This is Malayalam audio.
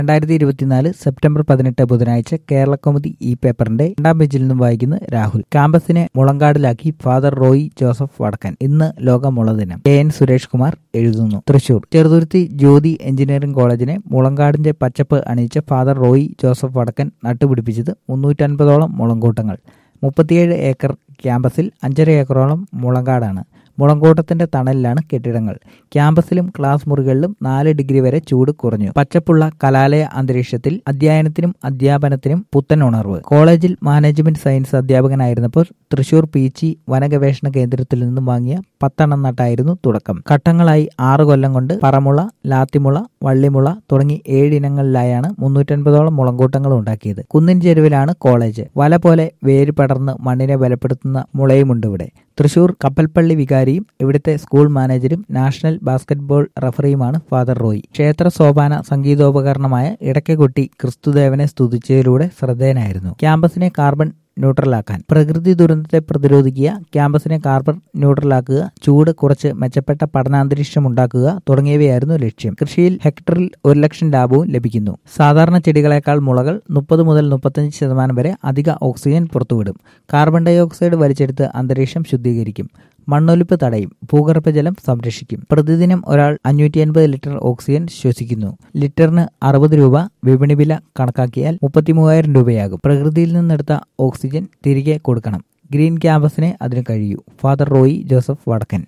രണ്ടായിരത്തി ഇരുപത്തിനാല് സെപ്റ്റംബർ പതിനെട്ട് ബുധനാഴ്ച കേരള കൗമുദി ഈ പേപ്പറിന്റെ രണ്ടാം പേജിൽ നിന്നും വായിക്കുന്ന രാഹുൽ ക്യാമ്പസിനെ മുളങ്കാടിലാക്കി ഫാദർ റോയി ജോസഫ് വടക്കൻ ഇന്ന് ലോക മുള ദിനം കെ എൻ സുരേഷ് കുമാർ എഴുതുന്നു തൃശൂർ ചെറുതുരുത്തി ജ്യോതി എഞ്ചിനീയറിംഗ് കോളേജിനെ മുളങ്കാടിന്റെ പച്ചപ്പ് അണിയിച്ച ഫാദർ റോയി ജോസഫ് വടക്കൻ നട്ടുപിടിപ്പിച്ചത് മുന്നൂറ്റൻപതോളം മുളങ്കൂട്ടങ്ങൾ മുപ്പത്തിയേഴ് ഏക്കർ ക്യാമ്പസിൽ അഞ്ചര ഏക്കറോളം മുളങ്കാടാണ് മുളങ്കൂട്ടത്തിന്റെ തണലിലാണ് കെട്ടിടങ്ങൾ ക്യാമ്പസിലും ക്ലാസ് മുറികളിലും നാല് ഡിഗ്രി വരെ ചൂട് കുറഞ്ഞു പച്ചപ്പുള്ള കലാലയ അന്തരീക്ഷത്തിൽ അധ്യയനത്തിനും അധ്യാപനത്തിനും പുത്തൻ ഉണർവ് കോളേജിൽ മാനേജ്മെന്റ് സയൻസ് അധ്യാപകനായിരുന്നപ്പോൾ തൃശൂർ പീച്ചി വനഗവേഷണ കേന്ദ്രത്തിൽ നിന്നും വാങ്ങിയ പത്തെണ്ണം നട്ടായിരുന്നു തുടക്കം ഘട്ടങ്ങളായി ആറു കൊല്ലം കൊണ്ട് പറമുള ലാത്തിമുള വള്ളിമുള തുടങ്ങി ഏഴിനങ്ങളിലായാണ് മുന്നൂറ്റൻപതോളം മുളങ്കൂട്ടങ്ങൾ ഉണ്ടാക്കിയത് കുന്നിൻ ചെരുവിലാണ് കോളേജ് വല പോലെ വേര് പടർന്ന് മണ്ണിനെ ബലപ്പെടുത്തുന്ന മുളയുമുണ്ട് ഇവിടെ തൃശൂർ കപ്പൽപ്പള്ളി വികാരിയും ഇവിടുത്തെ സ്കൂൾ മാനേജരും നാഷണൽ ബാസ്കറ്റ്ബോൾ റഫറിയുമാണ് ഫാദർ റോയി ക്ഷേത്ര സോപാന സംഗീതോപകരണമായ ഇടയ്ക്കകൊട്ടി ക്രിസ്തുദേവനെ സ്തുതിച്ചതിലൂടെ ശ്രദ്ധേയനായിരുന്നു ക്യാമ്പസിനെ കാർബൺ ന്യൂട്രലാക്കാൻ പ്രകൃതി ദുരന്തത്തെ പ്രതിരോധിക്കുക ക്യാമ്പസിനെ കാർബൺ ന്യൂട്രലാക്കുക ചൂട് കുറച്ച് മെച്ചപ്പെട്ട പഠനാന്തരീക്ഷം ഉണ്ടാക്കുക തുടങ്ങിയവയായിരുന്നു ലക്ഷ്യം കൃഷിയിൽ ഹെക്ടറിൽ ഒരു ലക്ഷം ലാഭവും ലഭിക്കുന്നു സാധാരണ ചെടികളെക്കാൾ മുളകൾ മുപ്പത് മുതൽ മുപ്പത്തഞ്ച് ശതമാനം വരെ അധിക ഓക്സിജൻ പുറത്തുവിടും കാർബൺ ഡൈ ഓക്സൈഡ് വലിച്ചെടുത്ത് അന്തരീക്ഷം ശുദ്ധീകരിക്കും മണ്ണൊലിപ്പ് തടയും ഭൂഗർഭജലം സംരക്ഷിക്കും പ്രതിദിനം ഒരാൾ അഞ്ഞൂറ്റി അൻപത് ലിറ്റർ ഓക്സിജൻ ശ്വസിക്കുന്നു ലിറ്ററിന് അറുപത് രൂപ വിപണി വില കണക്കാക്കിയാൽ മുപ്പത്തിമൂവായിരം രൂപയാകും പ്രകൃതിയിൽ നിന്നെടുത്ത ഓക്സിജൻ തിരികെ കൊടുക്കണം ഗ്രീൻ ക്യാമ്പസിനെ അതിന് കഴിയൂ ഫാദർ റോയി ജോസഫ് വടക്കൻ